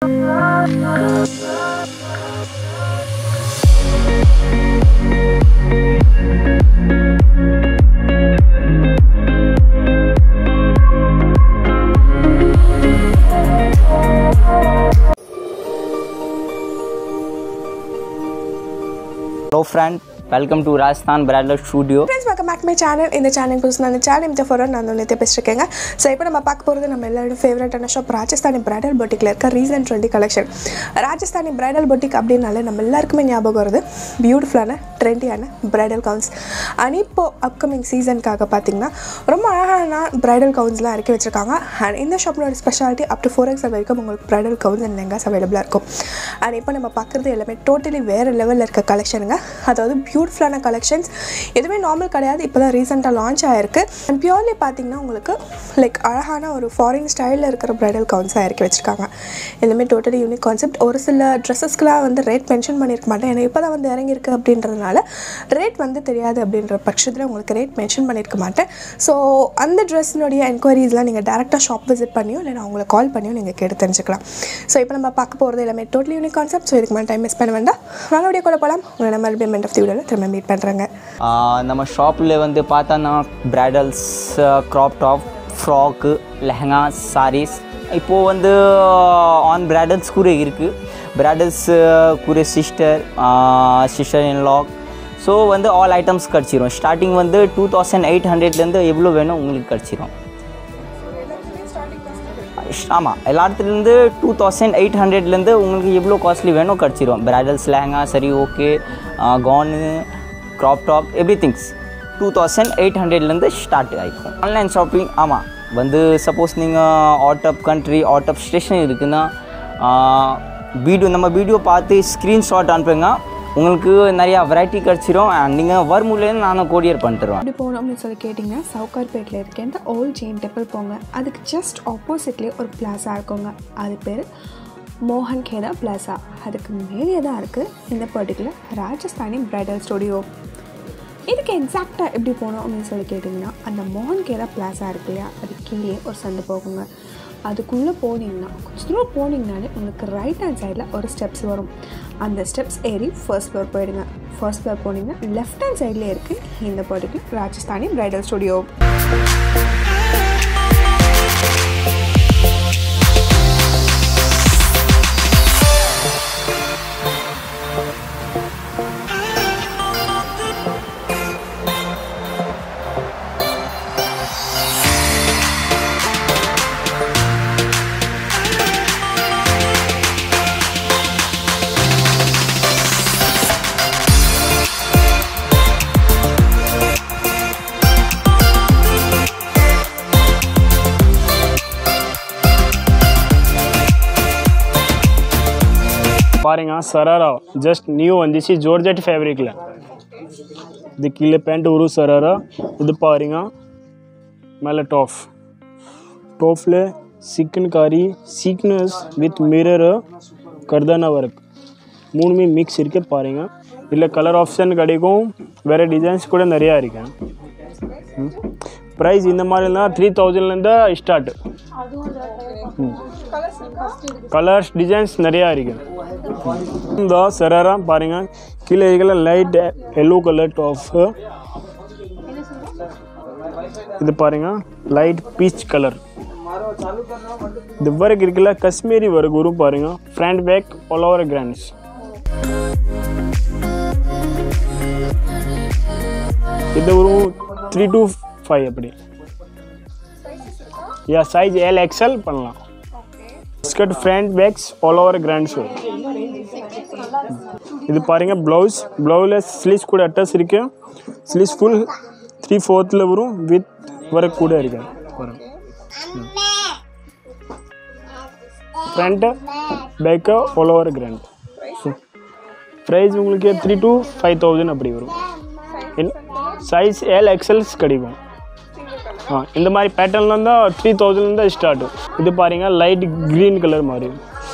Hello friend, welcome to Rajasthan Bridal Studio. Friends welcome back my channel இந்த channel புதுசு நான் channel இந்த foreign நான் வந்து நித்திய பேசிருக்கேங்க ஸோ இப்போ நம்ம பார்க்க போகிறது நம்ம எல்லாரும் ஃபேவரட்டான ஷாப் ராஜஸ்தானி பிரைடல் பொட்டிக்கில் இருக்க recent trendy collection Rajasthani bridal boutique அப்படின்னாலே நம்ம எல்லாருக்குமே ஞாபகம் வருது பியூட்டிஃபுல்லான ட்ரெண்டியான பிரைடல் கவுன்ஸ் அண்ட் இப்போ அப்கமிங் சீசனுக்காக பார்த்தீங்கன்னா ரொம்ப அழகான பிரைடல் கவுன்ஸ்லாம் இறக்கி வச்சிருக்காங்க அண்ட் இந்த ஷாப்போட speciality up to four X வரைக்கும் உங்களுக்கு பிரைடல் கவுன்ஸ் அண்ட் லெங்காஸ் அவைலபிளாக இருக்கும் அண்ட் இப்போ நம்ம பார்க்குறது எல்லாமே டோட்டலி வேறு லெவலில் இருக்க கலெக்ஷனுங்க அதாவது பியூட்டிஃபுல்லான கலெக்ஷன்ஸ் எதுவுமே நார்மல் கிடையாது இப்போ தான் ரீசெண்டாக லான்ச் ஆயிருக்கு அண்ட் பியூர்லி பார்த்தீங்கன்னா உங்களுக்கு லைக் அழகான ஒரு ஃபாரின் ஸ்டைலில் இருக்கிற பிரைடல் கவுன்ஸாக இறக்கி வச்சிருக்காங்க எல்லாமே டோட்டலி யூனிக் கான்செப்ட் ஒரு சில ட்ரெஸ்ஸஸ்க்குலாம் வந்து ரேட் மென்ஷன் பண்ணியிருக்க மாட்டேன் ஏன்னா இப்போ தான் வந்து இறங்கியிருக்கு அப்படின்றதுனால ரேட் வந்து தெரியாது அப்படின்ற பட்சத்தில் உங்களுக்கு ரேட் மென்ஷன் பண்ணியிருக்க மாட்டேன் ஸோ அந்த ட்ரெஸ்ஸினுடைய என்கொயரிஸ்லாம் நீங்கள் டேரெக்டாக ஷாப் விசிட் பண்ணியோ இல்லை நான் உங்களை கால் பண்ணியோ நீங்கள் கேட்டு தெரிஞ்சுக்கலாம் ஸோ இப்போ நம்ம பார்க்க போகிறது எல்லாமே டோட்டலி யூனிக் கான்செப்ட் ஸோ இதுக்கு மேலே டைம் மிஸ் பண்ண வேண்டாம் நல்லபடியாக கூட போகலாம் உங்களை நம்ம மறுபடியும் மெண்ட் ஆஃப் தி வீடியோவில் திரும்ப மீட் பண்ணுறேங்க ஆஹ் நம்ம ஷாப்பில் வந்து பார்த்தோன்னா bridals crop top frock lehenga saris இப்போது வந்து ஆன் பிரைடல்ஸ் கூட இருக்குது பிரைடல்ஸ் கூட sister sister in law so வந்து ஆல் ஐட்டம்ஸ் கிடச்சிரும் ஸ்டார்டிங் வந்து டூ தௌசண்ட் எயிட் ஹண்ட்ரட்லேருந்து எவ்வளோ வேணும் உங்களுக்கு கிடச்சிரும் ஆமாம் எல்லாத்துலேருந்து டூ தௌசண்ட் எயிட் ஹண்ட்ரட்லேருந்து உங்களுக்கு எவ்வளோ காஸ்ட்லி வேணும் கிடச்சிரும் பிரைடல்ஸ் லெஹங்கா சரி okay gown crop top every things two thousand eight ஹண்ட்ரட்லேருந்து ஸ்டார்ட் ஆகிக்கும் ஆன்லைன் ஷாப்பிங் ஆமாம் வந்து சப்போஸ் நீங்கள் out of country out of station இருக்குன்னா வீடியோ நம்ம வீடியோ பார்த்து ஸ்க்ரீன்ஷாட் அனுப்புங்க உங்களுக்கு நிறையா வெரைட்டி கிடச்சிரும் நீங்கள் வரும்போதுலேருந்து நான் கொரியர் பண்ணிட்டுருவேன் அப்படி போகணும் அப்படின்னு சொல்லி கேட்டிங்கன்னா சவுகார்பேட்டில் இருக்க இந்த ஓல்ட் ஜெயின் டெம்பிள் போங்க அதுக்கு ஜஸ்ட் ஆப்போசிட்லேயே ஒரு பிளாசா இருக்குங்க அது பேர் மோகன் கேதா பிளாசா அதுக்கு மேலே தான் இருக்குது இந்த பர்டிகுலர் ராஜஸ்தானி பிரைடல் ஸ்டுடியோ இதுக்கு எக்ஸாக்டாக எப்படி போகணும் அப்படின்னு சொல்லி கேட்டிங்கன்னா அந்த மோகன் கேதா பிளாசா இருக்கு இல்லையா அது கீழே ஒரு சந்து போகுங்க அதுக்குள்ளே போனீங்கன்னா கொஞ்சம் தூரம் போனீங்கனாலே உங்களுக்கு ரைட் ஹேண்ட் சைடில் ஒரு ஸ்டெப்ஸ் வரும் அந்த ஸ்டெப்ஸ் ஏறி ஃபர்ஸ்ட் ஃப்ளோர் போயிடுங்க ஃபர்ஸ்ட் ஃப்ளோர் போனீங்கன்னா லெஃப்ட் ஹேண்ட் சைட்லேயே இருக்குது இந்த பர்டிகுலர் ராஜஸ்தானி பிரைடல் ஸ்டுடியோ பாருங்க சராரா ஜஸ்ட் நியூ வந்துச்சு ஜோர்ஜெட் ஃபேப்ரிக்கில் இது கீழே பேண்ட் வரும் சராரா இது பாருங்க மேலே டாப் டாப்பில் chikankari sequins with mirror கர்தானா ஒர்க் மூணுமே மிக்ஸ் இருக்கு பாருங்க இதில் கலர் ஆப்ஷன் கிடைக்கும் வேறு டிசைன்ஸ் கூட நிறையா இருக்கு ப்ரைஸ் இந்த மாதிரிலாம் த்ரீ தௌசண்ட்லேருந்து ஸ்டார்ட் கலர்ஸ் டிசைன்ஸ் நிறையா இருக்கு இந்த சராரா பாருங்க கீழே இருக்கிற லைட் எல்லோ கலர் டாப் இது பாருங்க லைட் பீச் கலர் இது ஒர்க் இருக்குல்ல காஷ்மீரி ஒர்க் வரும் பாருங்க front back all over grands இது ஒரு த்ரீ டு ஃபைவ் அப்படி யா சைஸ் எல் எக்ஸ்எல் பண்ணலாம் skirt front backs all over grands வரும் இது பாருங்க ப்ளவுஸ் ப்ளவுஸில் ஸ்லீவ்ஸ் கூட அட்டாச் இருக்கு ஸ்லீவ்ஸ் ஃபுல் த்ரீ ஃபோர்த்தில் வரும் வித் ஒர்க் கூட இருக்கு வரும் front back all over grand price உங்களுக்கு த்ரீ டு ஃபைவ் தௌசண்ட் அப்படி வரும் சைஸ் எல் எக்ஸல்ஸ் கிடைக்கும் ஆ இந்த மாதிரி பேட்டர்ன்ல தான் த்ரீ தௌசண்ட்லேருந்து ஸ்டார்ட் இது பாருங்க லைட் க்ரீன் கலர் மாதிரி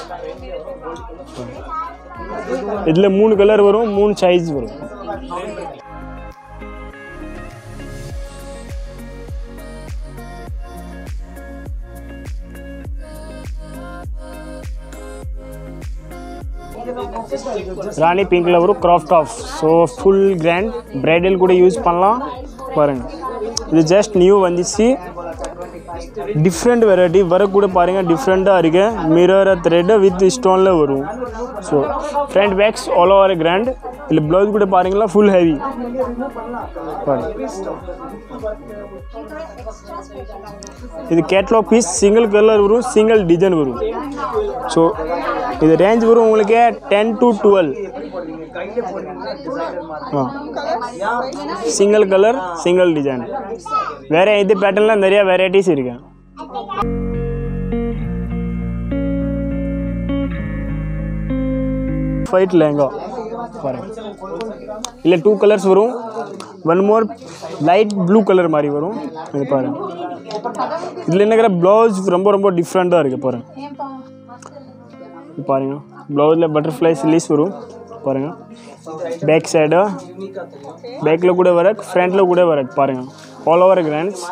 இதில் மூணு கலர் வரும் மூணு சைஸ் வரும் ராணி பிங்க்ல வரும் craft off so full grand bridal கூட யூஸ் பண்ணலாம் பாருங்க இது ஜஸ்ட் நியூ வந்துச்சு டிஃப்ரெண்ட் வெரைட்டி வர கூட பாருங்க டிஃப்ரெண்ட்டாக இருக்கு மிரர் த்ரெட் வித் ஸ்டோனில் வரும் so front backs all over grand இல்லை ப்ளவுஸ் கூட பாருங்களா ஃபுல் ஹெவி பாருங்க இது கேட்லாக் பீஸ் சிங்கிள் கலர் வரும் சிங்கிள் டிசைன் வரும் ஸோ இது ரேஞ்ச் வரும் உங்களுக்கு ten to twelve single colour single design வேற இது பேட்டர்னில் நிறைய வெரைட்டிஸ் இருக்கு ஃபைட் லெஹங்கா பாருங்க இல்லை டூ கலர்ஸ் வரும் one more light blue colour மாதிரி வரும் இது பாருங்க இதில் என்னக்கிற ப்ளவுஸ் ரொம்ப ரொம்ப டிஃப்ரெண்ட்டாக இருக்குது பாருங்க இது பாருங்க ப்ளவுஸில் பட்டர்ஃப்ளை ஸ்லீஸ் வரும் பாருங்க பேக் சைடு பேக்கில் கூட வர ஃப்ரண்ட்டில் கூட வர பாருங்க ஆல் ஓவர் கிராண்ட்ஸ்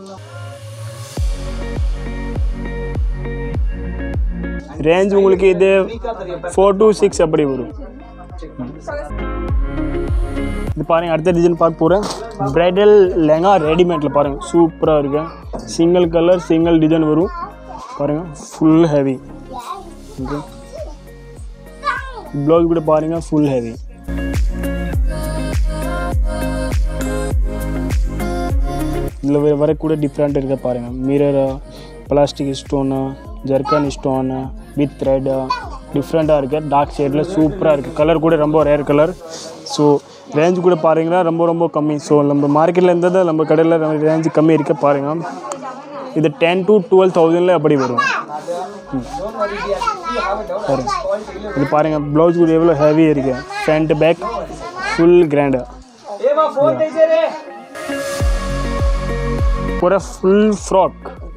ரேஞ்ச் உங்களுக்கு இது ஃபோர் டு சிக்ஸ் அப்படி வரும் இது பாருங்க அடுத்த டிசைன் பார்க்க போகிறேன் பிரைடல் லெங்கா ரெடிமேடில் பாருங்கள் சூப்பராக இருக்கு சிங்கிள் கலர் சிங்கிள் டிசைன் வரும் பாருங்கள் ஃபுல் ஹெவி ஓகே ப்ளவுஸ் கூட பாருங்கள் ஃபுல் ஹெவி இதில் வர வர கூட டிஃப்ரெண்ட் இருக்க பாருங்கள் mirror plastic stone zircon stone with thread டிஃப்ரெண்ட்டாக இருக்குது டார்க் ஷேடில் சூப்பராக இருக்குது கலர் கூட ரொம்ப ரேர் கலர் ஸோ ரேஞ்ச் கூட பாருங்கன்னா ரொம்ப ரொம்ப கம்மி ஸோ நம்ம மார்க்கெட்டில் இருந்தது நம்ம கடையில் ரேஞ்ச் கம்மி இருக்க பாருங்கள் இது டென் டு டுவெல் தௌசண்டில் அப்படி வரும் ம். பாருங்க இது பாருங்கள் ப்ளவுஸ் கூட எவ்வளோ ஹெவி இருக்கு ஃப்ரண்ட் பேக் ஃபுல் கிராண்டு पूरा फुल फ्रॉक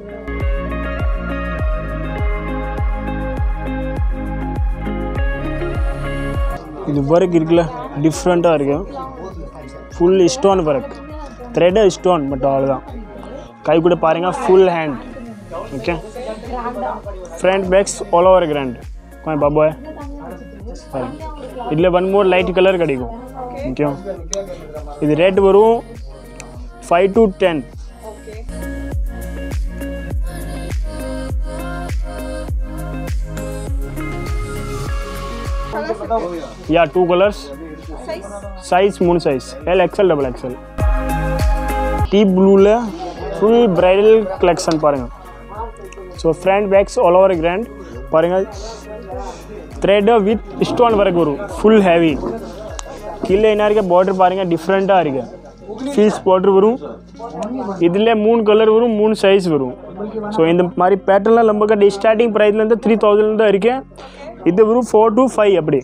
இது ஒர்க் இருக்குல்ல டிஃப்ரெண்ட்டாக இருக்கு full stone work thread stone but அவ்வளோதான் கை கூட பாருங்க full hand okay front backs all over grand கொஞ்சம் பாபாய் பாருங்க இதில் ஒன் மோர் லைட் கலர் கிடைக்கும் ஓகே இது ரேட் வரும் ஃபைவ் டு டென் या टू कलर्स साइज மூணு size L XL double XL டீ ப்ளூவில் ஃபுல் பிரைடல் கலெக்ஷன் பாருங்கள் so front backs all over grand பாருங்கள் த்ரெட்டு வித் ஸ்டோன் வரைக்கும் வரும் ஃபுல் ஹெவி கீழே என்ன இருக்க பார்டர் பாருங்கள் டிஃப்ரெண்ட்டாக இருக்கு ஃபீஸ் பார்டர் வரும் இதில் மூணு கலர் வரும் மூணு சைஸ் வரும் ஸோ இந்த மாதிரி பேட்டர்னில் நம்ம கிட்ட ஸ்டார்டிங் ப்ரைஸ்லேருந்து த்ரீ தௌசண்ட் தான் இருக்கு இது வரும் ஃபோர் டு ஃபைவ் அப்படி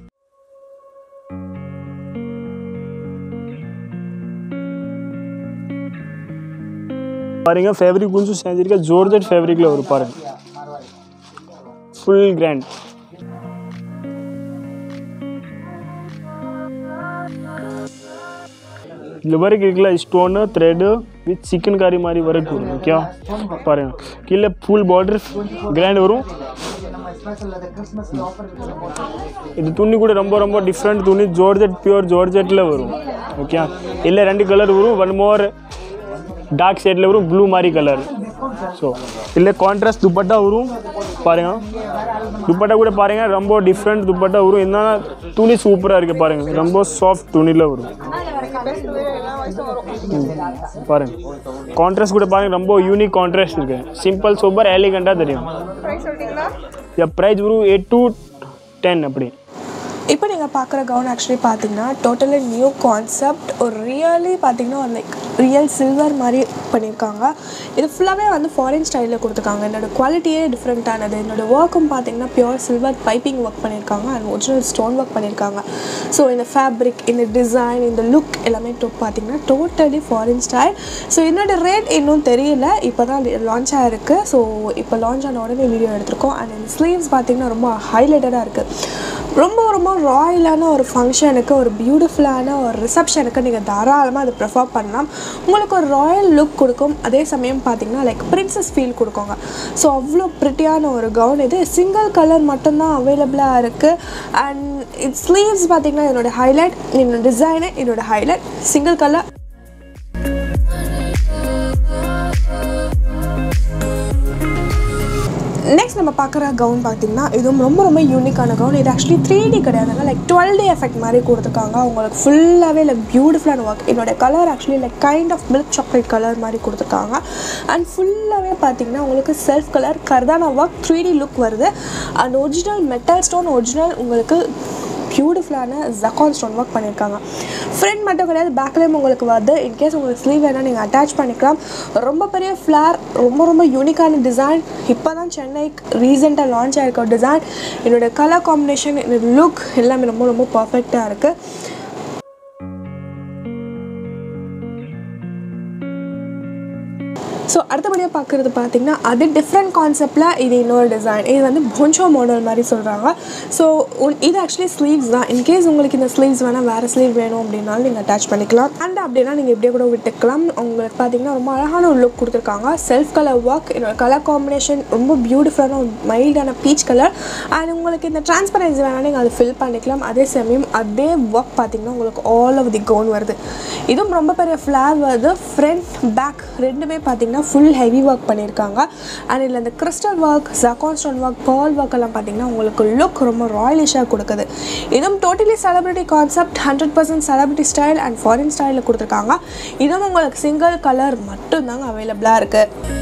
பாருங்க ஃபேப்ரிக் கொஞ்சம் செஞ்சிருக்க ஜோர்ஜெட் ஃபேப்ரிக்கில் வரும் பாருங்க ஃபுல் கிராண்ட் இந்த வரைக்கும் இருக்குல்ல ஸ்டோனு த்ரெட்டு வித் சிக்கன் கறி மாதிரி வரைக்கும் வரும் ஓகே பாருங்க கீழே ஃபுல் பார்டர் கிராண்ட் வரும் இது துணி கூட ரொம்ப ரொம்ப டிஃப்ரெண்ட் துணி ஜோர்ஜெட் பியூர் ஜோர்ஜெட்டில் வரும் ஓகே இல்லை ரெண்டு கலர் வரும் ஒன் மோர் டார்க் ஷேடில் வரும் ப்ளூ மாதிரி கலர் ஸோ இல்லை கான்ட்ராஸ்ட் துப்பட்டா வரும் பாருங்க துப்பட்டா கூட பாருங்க ரொம்ப டிஃப்ரெண்ட் துப்பட்டா வரும் என்ன துணி சூப்பராக இருக்குது பாருங்க ரொம்ப சாஃப்ட் துணியில் வரும் ம், பாருங்க கான்ட்ராஸ்ட் கூட பாருங்க ரொம்ப யூனிக் கான்ட்ராஸ்ட் இருக்கு சிம்பிள் சூப்பர் எலிகண்டாக தெரியும் ப்ரைஸ் வரும் எயிட் டு டென் அப்படி இப்போ நீங்கள் பார்க்குற கவுன் ஆக்சுவலி பார்த்தீங்கன்னா டோட்டலி நியூ கான்செப்ட் ஒரு ரியலி பார்த்தீங்கன்னா ஒரு லைக் ரியல் சில்வர் மாதிரி பண்ணியிருக்காங்க இது ஃபுல்லாகவே வந்து ஃபாரின் ஸ்டைலில் கொடுத்துருக்காங்க என்னோட குவாலிட்டியே டிஃப்ரெண்ட்டானது என்னோட ஒர்க்கும் பார்த்தீங்கன்னா பியூர் சில்வர் பைப்பிங் ஒர்க் பண்ணியிருக்காங்க அண்ட் ஒரிஜினல் ஸ்டோன் ஒர்க் பண்ணியிருக்காங்க ஸோ இந்த ஃபேப்ரிக் இந்த டிசைன் இந்த லுக் எல்லாமே டோ பார்த்தீங்கன்னா டோட்டலி ஃபாரின் ஸ்டைல் ஸோ என்னோட ரேட் இன்னும் தெரியல இப்போ தான் லான்ச் ஆகிருக்கு ஸோ இப்போ லான்ச் ஆன உடனே வீடியோ எடுத்திருக்கோம் அண்ட் இந்த ஸ்லீவ்ஸ் பார்த்தீங்கன்னா ரொம்ப ஹைலைட்டடாக இருக்குது ரொம்ப ரொம்ப ராயலான ஒரு ஃபங்க்ஷனுக்கு ஒரு பியூட்டிஃபுல்லான ஒரு ரிசப்ஷனுக்கு நீங்கள் தாராளமாக அதை ப்ரிஃபர் பண்ணலாம் உங்களுக்கு ஒரு ராயல் லுக் கொடுக்கும் அதே சமயம் பார்த்தீங்கன்னா லைக் பிரின்சஸ் ஃபீல் கொடுக்குங்க ஸோ அவ்வளோ ப்ரிட்டியான ஒரு கவுன் இது சிங்கிள் கலர் மட்டும்தான் அவைலபிளாக இருக்குது அண்ட் இது ஸ்லீவ்ஸ் பார்த்தீங்கன்னா என்னோட ஹைலைட் என்னோட டிசைனு என்னோட ஹைலைட் சிங்கிள் கலர் நெக்ஸ்ட் நம்ம பார்க்குற கவுன் பார்த்தீங்கன்னா இதுவும் ரொம்ப ரொம்ப யூனிக்கான கவுன் இது ஆக்சுவலி த்ரீ டி கிடையாதுங்க லைக் டுவெல் டி எஃபெக்ட் மாதிரி கொடுத்துருக்காங்க உங்களுக்கு ஃபுல்லாகவே லைக் பியூட்டிஃபுல்லான ஒர்க் என்னோட colour actually like kind of milk chocolate colour மாதிரி கொடுத்துருக்காங்க அண்ட் ஃபுல்லாகவே பார்த்தீங்கன்னா உங்களுக்கு செல்ஃப் கலர் கர்தானா ஒர்க் த்ரீ டி லுக் வருது and original metal stone original உங்களுக்கு பியூட்டிஃபுல்லான ஜக்கான் ஸ்டோன் ஒர்க் பண்ணியிருக்காங்க ஃப்ரண்ட் மட்டும் கிடையாது பேக்லேயும் உங்களுக்கு வருது இன்கேஸ் உங்களுக்கு ஸ்லீவ் வேணால் நீங்கள் அட்டாச் பண்ணிக்கலாம் ரொம்ப பெரிய ஃப்ளார் ரொம்ப ரொம்ப யூனிக்கான டிசைன் இப்போ தான் சென்னைக்கு ரீசெண்டாக லான்ச் ஆகிருக்க டிசைன் என்னோட கலர் காம்பினேஷன் என்னோட லுக் எல்லாமே ரொம்ப ரொம்ப பர்ஃபெக்டாக இருக்குது ஸோ அடுத்தபடியாக பார்க்குறது பார்த்தீங்கன்னா அது டிஃப்ரெண்ட் கான்செப்டில் இது இன்னொரு டிசைன் இது வந்து பொஞ்சோ மாடல் மாதிரி சொல்கிறாங்க ஸோ இது ஆக்சுவலி ஸ்லீவ்ஸ் தான் இன்கேஸ் உங்களுக்கு இந்த ஸ்லீவ்ஸ் வேணால் வேறு ஸ்லீவ் வேணும் அப்படின்னாலும் நீங்கள் அட்டாச் பண்ணிக்கலாம் அண்ட் அப்படின்னா நீங்கள் இப்படியே கூட விட்டுக்கலாம் உங்களுக்கு பார்த்தீங்கன்னா ரொம்ப அழகான ஒரு லுக் கொடுத்துருக்காங்க செல்ஃப் கலர் ஒர்க் என்னோட கலர் காம்பினேஷன் ரொம்ப பியூட்டிஃபுல்லான ஒரு மைல்டான பீச் கலர் அண்ட் உங்களுக்கு இந்த டிரான்ஸ்பரன்சி வேணால் நீங்கள் அதை ஃபில் பண்ணிக்கலாம் அதே சமயம் அதே ஒர்க் பார்த்தீங்கன்னா உங்களுக்கு ஆல் ஆஃப் தி கவுன் வருது இதுவும் ரொம்ப பெரிய ஃப்ளார் வருது ஃப்ரண்ட் பேக் ரெண்டுமே பார்த்தீங்கன்னா ஃபுல் ஹெவி ஒர்க் பண்ணியிருக்காங்க அண்ட் இதில் இந்த crystal work zircon stone work pearl work எல்லாம் பார்த்தீங்கன்னா உங்களுக்கு லுக் ரொம்ப ராயலிஷாக கொடுக்குது இதுவும் totally celebrity concept hundred percent celebrity style and foreign ஸ்டைலில் கொடுத்துருக்காங்க இதுவும் உங்களுக்கு சிங்கிள் கலர் மட்டும்தாங்க அவைலபிளாக இருக்குது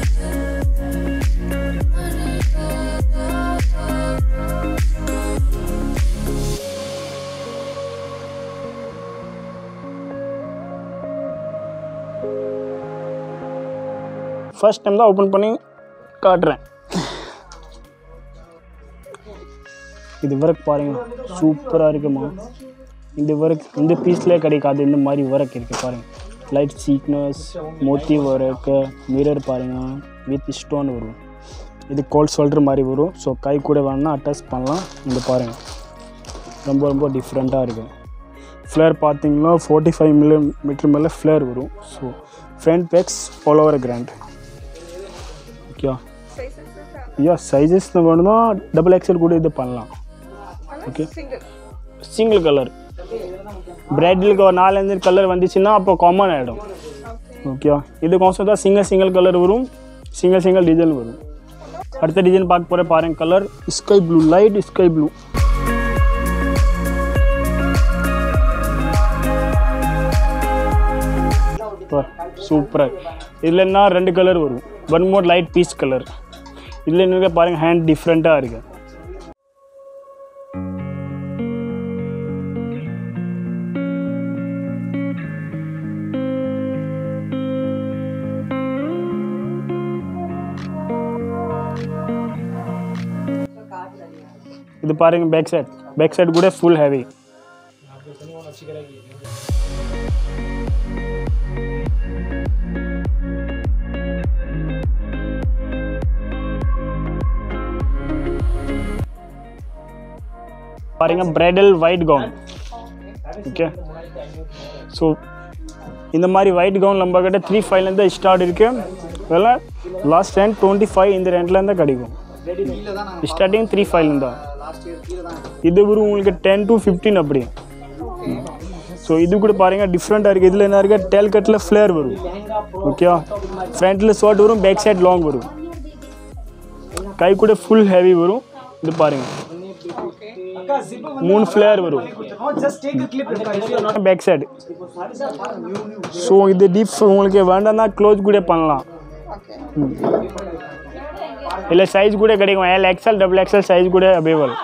ஃபர்ஸ்ட் டைம் தான் ஓப்பன் பண்ணி காட்டுறேன் இது ஒர்க் பாருங்க சூப்பராக இருக்குமா இந்த ஒர்க் இந்த பீஸ்லேயே கிடைக்காது இந்த மாதிரி ஒர்க் இருக்குது பாருங்க light sequins moti work mirror பாருங்க வித் ஸ்டோன் வரும் இது கோல்ட் ஷோல்டர் மாதிரி வரும் ஸோ கை கூட வேணும்னா அட்டாச் பண்ணலாம் இந்த பாருங்க ரொம்ப ரொம்ப டிஃப்ரெண்ட்டாக இருக்குது ஃப்ளேர் பார்த்தீங்கன்னா ஃபோர்ட்டி ஃபைவ் மில்லி மீட்டர் மேலே ஃப்ளேர் வரும் so front backs all over grand okay yeah sizes வேணும்னா டபுள் எக்ஸல் கூட இது பண்ணலாம் ஓகே சிங்கிள் கலர் பிரைடலுக்கு ஒரு நாலஞ்சு கலர் வந்துச்சுன்னா அப்போ காமன் ஆகிடும் ஓகே இது கொஞ்சம் தான் சிங்கிள் சிங்கிள் கலர் வரும் சிங்கிள் சிங்கிள் டிசைன் வரும் அடுத்த டிசைன் பார்க்க போகிற பாருங்க colour sky blue light sky blue சூப்பராக இதில் என்ன ரெண்டு கலர் வரும் one more light peach colour இதில் என்ன பாருங்கள் ஹேண்ட் டிஃப்ரெண்ட்டாக இருக்கு இது பாருங்க பேக் சைட் பேக் சைடு கூட ஃபுல் ஹெவி பாருங்க bridal white gown okay so இந்த மாதிரி ஒயிட் கவுன் நம்ம கிட்ட த்ரீ ஃபைவ்லேருந்து ஸ்டார்ட் இருக்கு இதெல்லாம் லாஸ்ட் ரேண்ட் டுவெண்ட்டி ஃபைவ் இந்த ரேண்ட்லேருந்து கிடைக்கும் ஸ்டார்டிங் த்ரீ ஃபைவ்லேருந்து தான் இது வரும் உங்களுக்கு டென் டு ஃபிஃப்டீன் அப்படி ஸோ இது கூட பாருங்கள் டிஃப்ரெண்ட்டாக இருக்குது இதில் என்ன இருக்குது டேல் கட்டில் ஃப்ளேர் வரும் ஓகே ஃப்ரண்ட்டில் ஷார்ட் வரும் பேக் சைட் லாங் வரும் கை கூட ஃபுல் ஹெவி வரும் இது பாருங்கள் மூணு ஃப்ளேர் வரும் பேக் சைடு ஸோ இது டீப் உங்களுக்கு வேண்டாம்னா க்ளோஸ் கூட பண்ணலாம் ம். இல்லை சைஸ் கூட கிடைக்கும் L XL double XL size கூட அவைலபிள்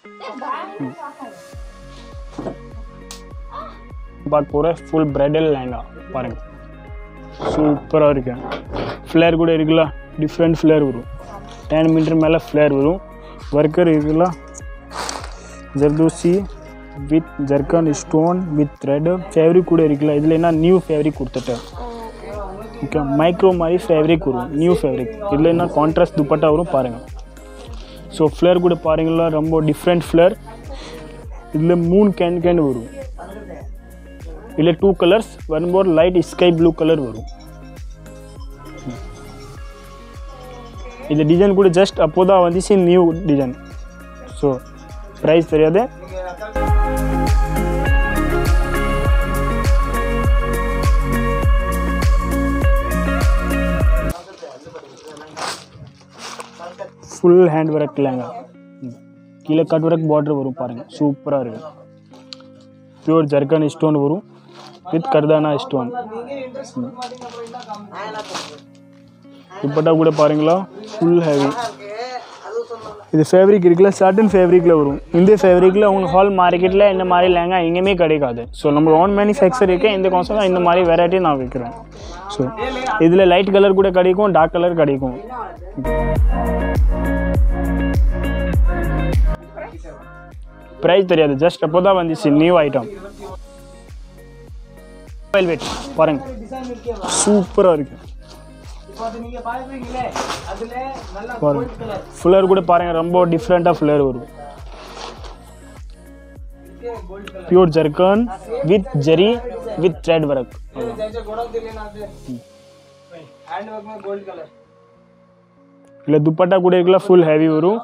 பார்க்க போகிற ஃபுல் பிரைடல் லேங்கா பாருங்க சூப்பராக இருக்கு ஃப்ளேர் கூட இருக்குல்ல டிஃப்ரெண்ட் ஃப்ளேர் வரும் டென் மீட்டர் மேலே ஃப்ளேர் வரும் ஒர்க்கர் இருக்குல்ல zardozi with zircon stone with thread fabric கூட இருக்குல்ல இதில் என்ன நியூ ஃபேப்ரிக் கொடுத்துட்டேன் ஓகே மைக்ரோ மாதிரி ஃபேப்ரிக் வரும் நியூ ஃபேப்ரிக் இதில் என்ன கான்ட்ராஸ்ட் துப்பட்டா வரும் பாருங்கள் ஸோ ஃப்ளேர் கூட பாருங்களா ரொம்ப டிஃப்ரெண்ட் ஃப்ளேர் இதில் மூணு கேன் கேன் வரும் இதில் டூ கலர்ஸ் வரும்போது லைட் ஸ்கை ப்ளூ கலர் வரும் இது டிசைன் கூட ஜஸ்ட் அப்போ தான் வந்துச்சு நியூ டிசைன் ஸோ ப்ரைஸ் தெரியாது ஃபுல் ஹேண்ட் ஒர்க் இல்லைங்க கீழே கட் ஒர்க் பார்டர் வரும் பாருங்கள் சூப்பராக இருக்கு பியூர் ஜர்கன் ஸ்டோன் வரும் வித் கர்தானா ஸ்டோன் துப்பட்டா கூட பாருங்களா ஃபுல் ஹெவி இது ஃபேப்ரிக் இருக்குல்ல சர்டன் ஃபேப்ரிக்கில் வரும் இந்த ஃபேப்ரிக்கில் உங்களுக்கு ஹால் மார்க்கெட்டில் இந்த மாதிரி லேங்கா எங்கேயுமே கிடைக்காது ஸோ நம்ம ஓன் மேனுஃபேக்சர் இருக்க இந்த கான்செப்ட் இந்த மாதிரி வெரைட்டி நான் விற்கிறேன் ஸோ இதில் லைட் கலர் கூட கிடைக்கும் டார்க் கலர் கிடைக்கும் ப்ரைஸ் தெரியாது ஜஸ்ட் அப்போ தான் வந்துச்சு நியூ ஐட்டம் வெல்வெட் பாருங்க சூப்பராக இருக்கு பாருங்க ஃப்ளேர் கூட பாருங்க ரொம்ப டிஃப்ரெண்ட்டாக ஃப்ளேர் வரும் பியூர் ஜர்கன் with zari with thread work இல்லை துப்பட்டா கூட இருக்குல்ல ஃபுல் ஹெவி வரும்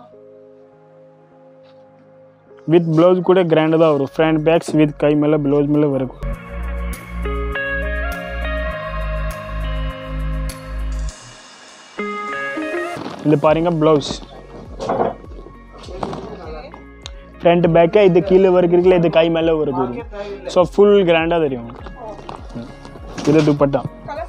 வித் ப்ளவுஸ் கூட கிராண்டாக தான் வரும் ஃப்ரண்ட் பேக்ஸ் வித் கை மேலே ப்ளவுஸ் மேலே வரும் இது பாருங்க ப்ளவுஸ் ஃப்ரண்ட் பேக்கே இது கீழே வரைக்கும் இருக்குல்ல இது கை மேலே வரைக்கும் வரும் ஸோ ஃபுல் கிராண்டாக தெரியும் உங்களுக்கு. ம். இது துப்பட்டா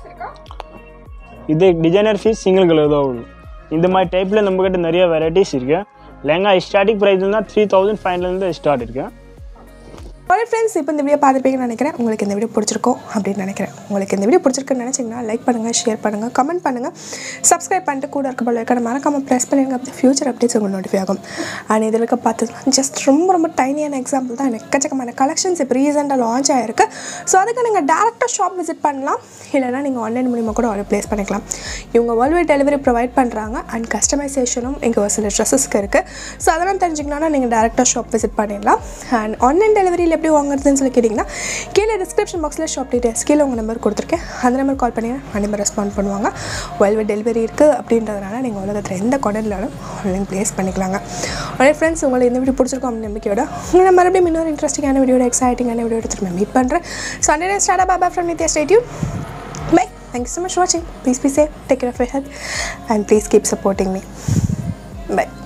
இது டிசைனர் ஃபீஸ் சிங்கிள் கலர் தான் வரும் இந்த மாதிரி டைப்பில் நம்மக்கிட்ட நிறைய வெரைட்டிஸ் இருக்கு லெங்கா ஸ்டார்டிங் ப்ரைஸ்னா த்ரீ தௌசண்ட் ஃபைவ்லேருந்து ஸ்டார்ட் இருக்கு ஓகே ஃப்ரெண்ட்ஸ் இப்போ இந்த வீடியோ பார்த்துருப்பீங்கன்னு நினைக்கிறேன் உங்களுக்கு இந்த வீடியோ பிடிச்சிருக்கும் அப்படின்னு நினைக்கிறேன் உங்களுக்கு இந்த வீடியோ பிடிச்சிருக்குன்னு நினச்சிங்கன்னா லைக் பண்ணுங்கள் ஷேர் பண்ணுங்கள் கமெண்ட் பண்ணுங்கள் சப்ஸ்கிரைப் பண்ணிட்டு கூட இருக்க போல இருக்க மறக்காமல் ப்ரெஸ் பண்ணிடுங்க அப்படி ஃபியூச்சர் அப்டேட்ஸ் உங்களுக்கு நோட்டிஃபை ஆகும் அண்ட் இதில் இருக்க பார்த்தது ஜஸ்ட் ரொம்ப ரொம்ப டைனியான எக்ஸாம்பிள் தான் எனக்கு எக்கச்சக்கமான கலெக்ஷன்ஸ் இப்போ ரீசெண்டாக லான்ச் ஆகிருக்கு ஸோ அதுக்கு நீங்கள் டேரெக்டாக ஷாப் விசிட் பண்ணலாம் இல்லைனா நீங்கள் ஆன்லைன் மூலிமா கூட ஆர்டர் ப்ளேஸ் பண்ணிக்கலாம் இவங்க வேர்ல்டு வைட் டெலிவரி ப்ரொவைட் பண்ணுறாங்க அண்ட் கஸ்டமைசேஷனும் இங்கே ஒரு சில ட்ரெஸ்ஸஸ்க்கு இருக்குது ஸோ அதெல்லாம் தெரிஞ்சுக்கணும்னா நீங்கள் டேரெக்டாக ஷாப் விசிட் பண்ணிடலாம் அண்ட் ஆன்லைன் டெலிவரியில் எப்படி வாங்குறதுன்னு சொல்லி கேட்டிங்கன்னா கீழே டிஸ்கிரிப்ஷன் பாக்ஸில் ஷாப் டீட்டெயில்ஸ் கீழே உங்கள் நம்பர் கொடுத்துருக்கேன் அந்த நம்பர் கால் பண்ணி கண்டிப்பாக ரெஸ்பாண்ட் பண்ணுவாங்க வேர்ல்டு டெலிவரி இருக்குது அப்படின்றதுனால நீங்கள் உலகத்தில் எந்த கொடர்னாலும் ஆன்லைன் ப்ளேஸ் பண்ணிக்கலாங்க உடனே ஃப்ரெண்ட்ஸ் உங்களுக்கு இந்த வீடியோ பிடிச்சிருக்கும் அப்படின்னு நம்பிக்கையோட உங்களை மறுபடியும் இன்னொரு இன்ட்ரெஸ்டிங்கான வீடியோட எக்ஸைட்டிங்கான வீடியோ எடுத்துட்டு மீட் பண்ணுறேன் Sunday start Baba from Nithya ஸ்டேட்யூ Bye. Thank you so much for watching. Please be safe. Take care of your health. And please keep supporting me. Bye.